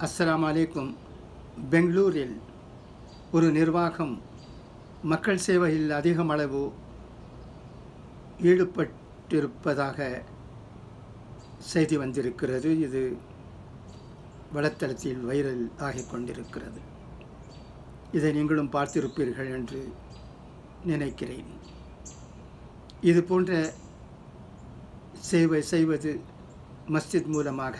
அஸ்ஸலாமு அலைக்கும் பெங்களூரில் ஒரு நிர்வாகம் மக்கள் சேவையில் அதிகம் அளவு ஈடுபட்டிருப்பதாக செய்தி வந்திருக்கிறது இது வலைத்தளத்தில் வைரல் ஆகிக் கொண்டிருக்கிறது இதை நீங்களும் பார்த்திருப்பீர்கள் என்று நினைக்கிறேன் இது போன்ற சேவை செய்வது மஸ்ஜித் மூலமாக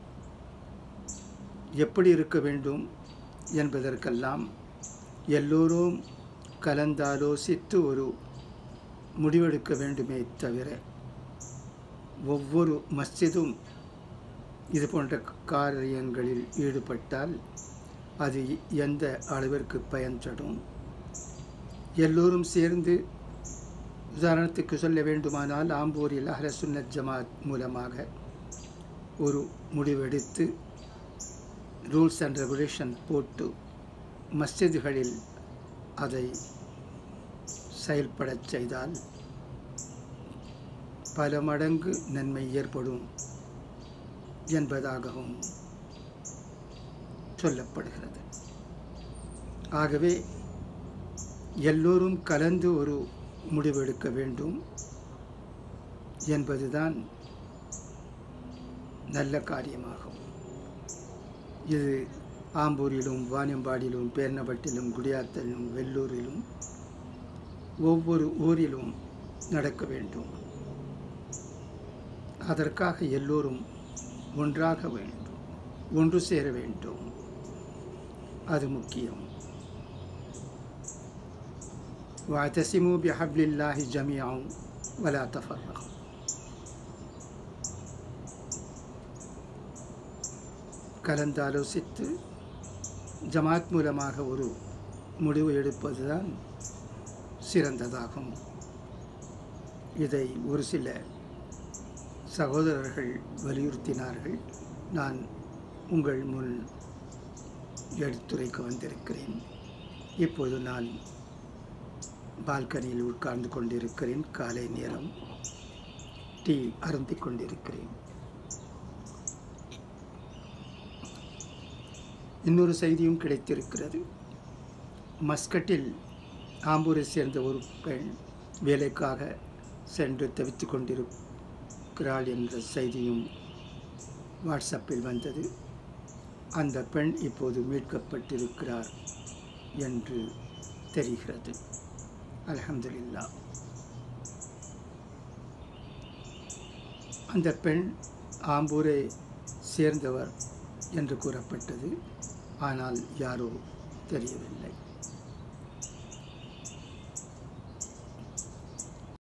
எப்படி இருக்க வேண்டும் என்பதற்கெல்லாம் எல்லோரும் கலந்தாலோசித்து ஒரு முடிவெடுக்க வேண்டுமே தவிர ஒவ்வொரு மஸ்ஜிதும் இது போன்ற காரியங்களில் ஈடுபட்டால் அது எந்த அளவிற்கு பயன் தரும் எல்லோரும் சேர்ந்து உதாரணத்துக்கு சொல்ல வேண்டுமானால் ஆம்பூரில் அஹ்ல சுன்னத் ஜமாத் மூலமாக ஒரு முடிவெடுத்து ரூல்ஸ் அண்ட் ரெகுலேஷன் போட்டு மஸ்ஜிதுகளில் அதை செயல்படச் செய்தால் பல மடங்கு நன்மை ஏற்படும் என்பதாகவும் சொல்லப்படுகிறது ஆகவே எல்லோரும் கலந்து ஒரு முடிவெடுக்க வேண்டும் என்பதுதான் நல்ல காரியமாகும் இது ஆம்பூரிலும் வாணியம்பாடியிலும் பேர்னப்பட்டிலும் குடியாத்தலிலும் வெள்ளூரிலும் ஒவ்வொரு ஊரிலும் நடக்க வேண்டும் அதற்காக எல்லோரும் ஒன்றாக வேண்டும் ஒன்று சேர வேண்டும் அது முக்கியம் واعتصموا بحبل الله جميعا ولا تفرقوا கலந்தாலோசித்து ஜமாத் மூலமாக ஒரு முடிவு எடுப்பதுதான் சிறந்ததாகும் இதை ஒரு சில சகோதரர்கள் வலியுறுத்தினார்கள் நான் உங்கள் முன் எடுத்துரைக்க வந்திருக்கிறேன் இப்போது நான் பால்கனியில் உட்கார்ந்து கொண்டிருக்கிறேன் காலை நேரம் டீ அருந்திக் கொண்டிருக்கிறேன் இன்னொரு செய்தியும் கிடைத்திருக்கிறது மஸ்கட்டில் ஆம்பூரை சேர்ந்த ஒரு பெண் வேலைக்காக சென்று தவித்து கொண்டிருக்கிறாள் என்ற செய்தியும் வாட்ஸ்அப்பில் வந்தது அந்த பெண் இப்போது மீட்கப்பட்டிருக்கிறார் என்று தெரிகிறது அலமதுல்லா அந்த பெண் ஆம்பூரை சேர்ந்தவர் என்று கூறப்பட்டது ஆனால் யாரோ தெரியவில்லை